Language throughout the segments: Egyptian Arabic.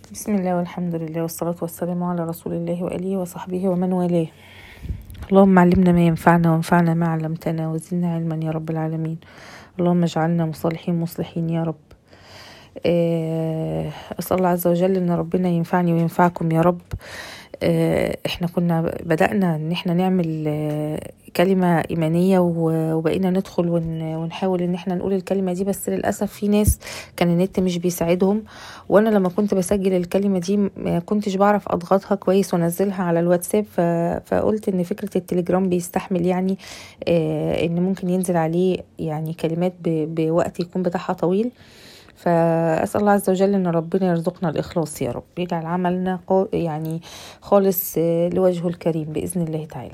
بسم الله والحمد لله والصلاة والسلام على رسول الله وآله وصحبه ومن والاه اللهم علمنا ما ينفعنا وانفعنا ما علمتنا وزدنا علما يا رب العالمين اللهم اجعلنا مصالحين مصلحين يا رب آه، أسأل الله عز وجل إن ربنا ينفعني وينفعكم يا رب آه، احنا كنا بدأنا ان احنا نعمل آه، كلمة إيمانية و- وبقينا ندخل ون- ونحاول ان احنا نقول الكلمة دي بس للأسف في ناس كان النت مش بيساعدهم وانا لما كنت بسجل الكلمة دي ما كنتش بعرف اضغطها كويس وانزلها على الواتساب ف... فقلت ان فكرة التليجرام بيستحمل يعني آه ان ممكن ينزل عليه يعني كلمات ب... بوقت يكون بتاعها طويل فأسأل الله عز وجل إن ربنا يرزقنا الإخلاص يا رب يجعل عملنا قو- يعني خالص آه، لوجهه الكريم بإذن الله تعالى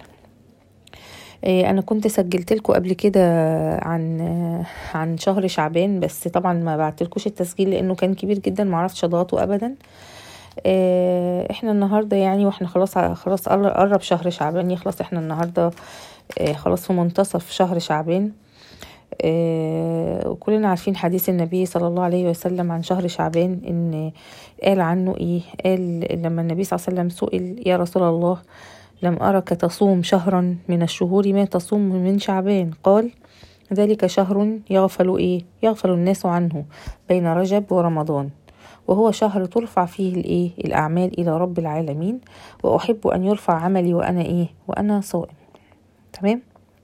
آه، أنا كنت سجلت لكم قبل كده عن آه، عن شهر شعبان بس طبعا ما بعتلكوش التسجيل لأنه كان كبير جدا معرفتش أضغطه أبدا آه، احنا النهارده يعني واحنا خلاص خلاص قر- قرب شهر شعبان يخلص احنا النهارده آه، خلاص في منتصف شهر شعبان آه، وكلنا عارفين حديث النبي صلى الله عليه وسلم عن شهر شعبان ان قال عنه ايه قال لما النبي صلى الله عليه وسلم سئل يا رسول الله لم أرك تصوم شهرا من الشهور ما تصوم من شعبان قال ذلك شهر يغفل ايه يغفل الناس عنه بين رجب ورمضان وهو شهر ترفع فيه الايه الاعمال الى رب العالمين واحب ان يرفع عملي وانا ايه وانا صائم تمام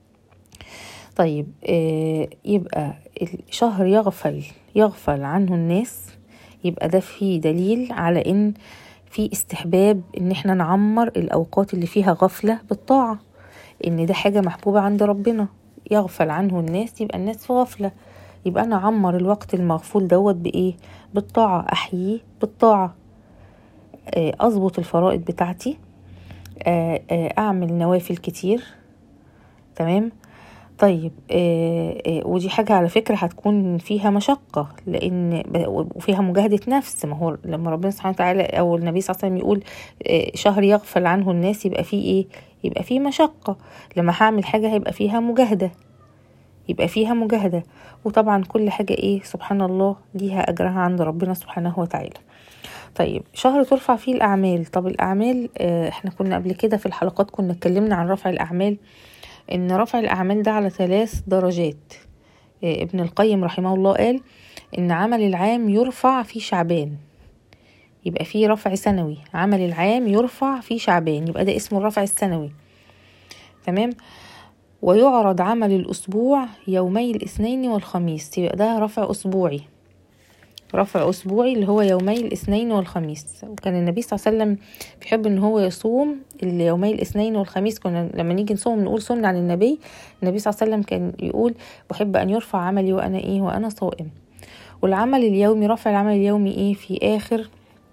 طيب آه يبقى الشهر يغفل يغفل عنه الناس يبقى ده فيه دليل على ان في استحباب ان احنا نعمر الاوقات اللي فيها غفلة بالطاعة ان ده حاجة محبوبة عند ربنا يغفل عنه الناس يبقى الناس في غفلة يبقى انا اعمر الوقت المغفول دوت بايه بالطاعة احييه بالطاعة آه، اظبط الفرائض بتاعتي آه، آه، اعمل نوافل كتير تمام طيب آه آه ودي حاجة على فكرة هتكون فيها مشقة لأن ب- وفيها مجاهدة نفس ما هو لما ربنا سبحانه وتعالى أو النبي صلى الله عليه وسلم يقول آه شهر يغفل عنه الناس يبقى فيه إيه؟ يبقى فيه مشقة لما هعمل حاجة هيبقى فيها مجاهدة يبقى فيها مجاهدة وطبعا كل حاجة إيه سبحان الله ليها أجرها عند ربنا سبحانه وتعالى طيب شهر ترفع فيه الأعمال طب الأعمال آه احنا كنا قبل كده في الحلقات كنا اتكلمنا عن رفع الأعمال ان رفع الاعمال ده على ثلاث درجات إيه، ابن القيم رحمه الله قال ان عمل العام يرفع في شعبان يبقى فيه رفع سنوي عمل العام يرفع في شعبان يبقى ده اسمه الرفع السنوي تمام ويعرض عمل الاسبوع يومي الاثنين والخميس يبقى ده رفع اسبوعي رفع اسبوعي اللي هو يومي الاثنين والخميس وكان النبي صلى الله عليه وسلم بيحب ان هو يصوم اليومي الاثنين والخميس كنا لما نيجي نصوم نقول سنة عن النبي النبي صلى الله عليه وسلم كان يقول بحب ان يرفع عملي وانا ايه وانا صائم والعمل اليومي رفع العمل اليومي ايه في اخر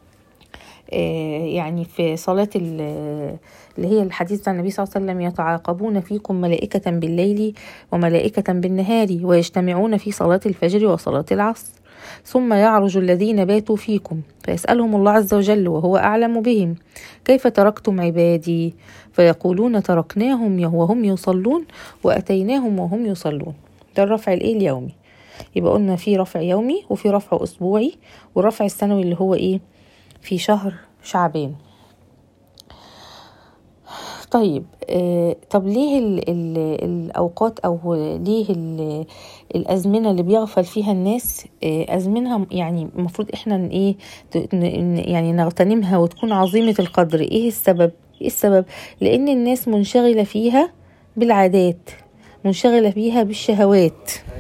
آه، يعني في صلاة ال- اللي هي الحديث بتاع النبي صلى الله عليه وسلم يتعاقبون فيكم ملائكة بالليل وملائكة بالنهار ويجتمعون في صلاة الفجر وصلاة العصر ثم يعرج الذين باتوا فيكم فيسألهم الله عز وجل وهو أعلم بهم كيف تركتم عبادي فيقولون تركناهم وهم يصلون وأتيناهم وهم يصلون ده الرفع الإيه اليومي يبقى قلنا في رفع يومي وفي رفع أسبوعي والرفع السنوي اللي هو إيه في شهر شعبان طيب آه طب ليه ال ال الأوقات أو ليه ال الأزمنة اللي بيغفل فيها الناس آه أزمنها يعني المفروض إحنا ن- إيه ت- ن- يعني نغتنمها وتكون عظيمة القدر إيه السبب؟ إيه السبب؟ لأن الناس منشغلة فيها بالعادات منشغلة فيها بالشهوات